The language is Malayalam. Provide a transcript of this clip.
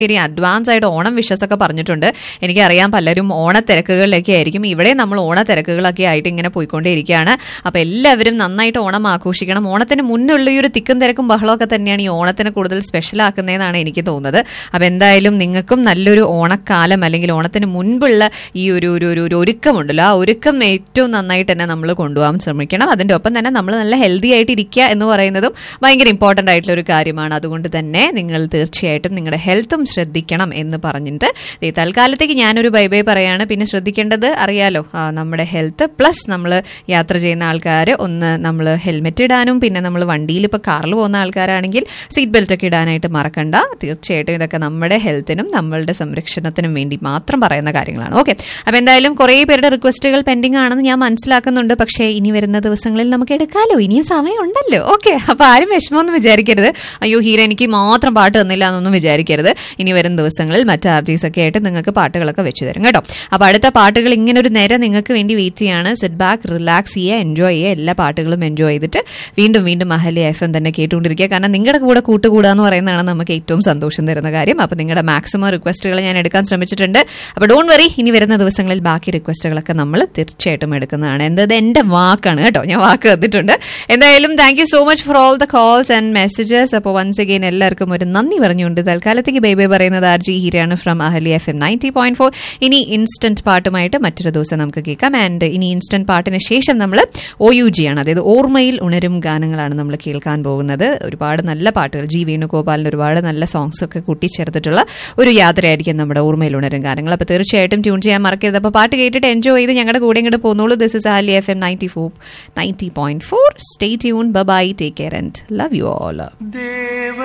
ഇനി അഡ്വാൻസ് ആയിട്ട് ഓണം വിഷസ് ഒക്കെ പറഞ്ഞിട്ടുണ്ട് എനിക്കറിയാം പലരും ഓണത്തിരക്കുകളിലൊക്കെ ആയിരിക്കും ഇവിടെ നമ്മൾ ഓണത്തിരക്കുകളൊക്കെ ആയിട്ട് ഇങ്ങനെ പോയിക്കൊണ്ടേയിരിക്കുകയാണ് അപ്പൊ എല്ലാവരും നന്നായിട്ട് ഓണം ആഘോഷിക്കണം ഓണത്തിന് മുന്നുള്ള ഈ ഒരു തിക്കും തിരക്കും ബഹളമൊക്കെ തന്നെയാണ് ഈ ഓണത്തിന് കൂടുതൽ സ്പെഷ്യൽ ആക്കുന്നതെന്നാണ് എനിക്ക് തോന്നുന്നത് അപ്പൊ എന്തായാലും നിങ്ങൾക്കും നല്ലൊരു ഓണക്കാലം അല്ലെങ്കിൽ ഓണത്തിന് മുൻപുള്ള ഈ ഒരു ഒരു ഒരു ഒരു ഒരുക്കമുണ്ടല്ലോ ആ ഒരുക്കം ഏറ്റവും നന്നായിട്ട് തന്നെ നമ്മൾ കൊണ്ടുപോകാൻ ശ്രമിക്കണം അതിന്റെ ഒപ്പം തന്നെ നമ്മൾ നല്ല ഹെൽത്തി ആയിട്ട് ഇരിക്കുക എന്ന് പറയുന്നതും ഭയങ്കര ഇമ്പോർട്ടന്റ് ആയിട്ടുള്ള ഒരു കാര്യമാണ് അതുകൊണ്ട് തന്നെ നിങ്ങൾ തീർച്ചയായിട്ടും നിങ്ങളുടെ ഹെൽത്തും ശ്രദ്ധിക്കണം എന്ന് പറഞ്ഞിട്ട് ദേ തൽക്കാലത്തേക്ക് ഞാനൊരു ബൈ ബൈ പറയാണ് പിന്നെ ശ്രദ്ധിക്കേണ്ടത് അറിയാലോ ആ, നമ്മുടെ ഹെൽത്ത് പ്ലസ് നമ്മൾ യാത്ര ചെയ്യുന്ന ആൾക്കാർ ഒന്ന് നമ്മൾ ഹെൽമെറ്റ് ഇടാനും പിന്നെ നമ്മൾ വണ്ടിയിൽ ഇപ്പോൾ കാറിൽ പോകുന്ന ആൾക്കാരാണെങ്കിൽ സീറ്റ് ബെൽറ്റ് ഒക്കെ ഇടാനായിട്ട് മറക്കണ്ട തീർച്ചയായിട്ടും ഇതൊക്കെ നമ്മുടെ ഹെൽത്തിനും നമ്മളുടെ സംരക്ഷണത്തിനും വേണ്ടി മാത്രം പറയുന്ന കാര്യങ്ങളാണ് ഓക്കെ അപ്പൊ എന്തായാലും കുറേ പേരുടെ റിക്വസ്റ്റുകൾ പെൻഡിങ് ആണെന്ന് ഞാൻ മനസ്സിലാക്കുന്നുണ്ട് പക്ഷേ ഇനി വരുന്ന ദിവസങ്ങളിൽ നമുക്ക് എടുക്കാലോ ഇനിയും സമയമുണ്ടല്ലോ ഓക്കെ അപ്പൊ ആരും വിഷമമൊന്നും വിചാരിക്കരുത് അയ്യോ ഹീര എനിക്ക് മാത്രം പാട്ട് തന്നില്ല എന്നൊന്നും വിചാരിക്കരുത് ഇനി വരും ദിവസങ്ങളിൽ മറ്റ് ആർട്ടിസ്റ്റ് ഒക്കെ ആയിട്ട് നിങ്ങൾക്ക് പാട്ടുകളൊക്കെ വെച്ച് തരും കേട്ടോ അപ്പൊ അടുത്ത പാട്ടുകൾ ഇങ്ങനെ ഒരു നേരം നിങ്ങൾക്ക് വേണ്ടി വെയിറ്റ് ചെയ്യാണ് സെറ്റ് ബാക്ക് റിലാക്സ് ചെയ്യുക എൻജോയ് ചെയ്യുക എല്ലാ പാട്ടുകളും എൻജോയ് ചെയ്തിട്ട് വീണ്ടും വീണ്ടും മഹലി എഫ് എം തന്നെ കേട്ടുകൊണ്ടിരിക്കുക കാരണം നിങ്ങളുടെ കൂടെ കൂട്ടുകൂടുക എന്ന് പറയുന്നതാണ് നമുക്ക് ഏറ്റവും സന്തോഷം തരുന്ന കാര്യം അപ്പൊ നിങ്ങളുടെ മാക്സിമം റിക്വസ്റ്റുകൾ ഞാൻ എടുക്കാൻ ശ്രമിച്ചിട്ടുണ്ട് അപ്പൊ ഡോൺ വറി ഇനി വരുന്ന ദിവസങ്ങളിൽ ബാക്കി റിക്വസ്റ്റുകളൊക്കെ നമ്മൾ തീർച്ചയായിട്ടും എടുക്കുന്നതാണ് എന്തത് എന്റെ വാക്കാണ് കേട്ടോ ഞാൻ വാക്ക് തന്നിട്ടുണ്ട് എന്തായാലും thank you so much for all the calls and messages അപ്പോൾ വൺസ് അഗെയിൻ എല്ലാവർക്കും ഒരു നന്ദി പറഞ്ഞുകൊണ്ട് തൽക്കാലത്തേക്ക് ബൈ ബൈ പറയുന്നത് ആർ ജി ഹീരാണ് from Ahalia F M ninety point four ഇനി ഇൻസ്റ്റന്റ് പാട്ടുമായിട്ട് മറ്റൊരു ദിവസം നമുക്ക് കേൾക്കാം ആൻഡ് ഇനി ഇൻസ്റ്റന്റ് പാട്ടിന് ശേഷം നമ്മൾ ഒ യു ജി ആണ് അതായത് ഓർമ്മയിൽ ഉണരും ഗാനങ്ങളാണ് നമ്മൾ കേൾക്കാൻ പോകുന്നത് ഒരുപാട് നല്ല പാട്ടുകൾ ജി വേണുഗോപാലിന്റെ ഒരുപാട് നല്ല സോങ്സ് ഒക്കെ കൂട്ടിച്ചേർത്തിട്ടുള്ള ഒരു യാത്രയായിരിക്കും നമ്മുടെ ഓർമ്മയിൽ ഉണരും ഗാനങ്ങൾ അപ്പോൾ തീർച്ചയായിട്ടും ട്യൂൺ ചെയ്യാൻ മറക്കരുത് അപ്പോൾ പാട്ട് കേട്ടിട്ട് എൻജോയ് ചെയ്ത് ഞങ്ങളുടെ കൂടെ ഇങ്ങോട്ട് പോന്നോളൂ this is Ahalia F M ninety four ninety point four stay tune bye take care and love you all Deva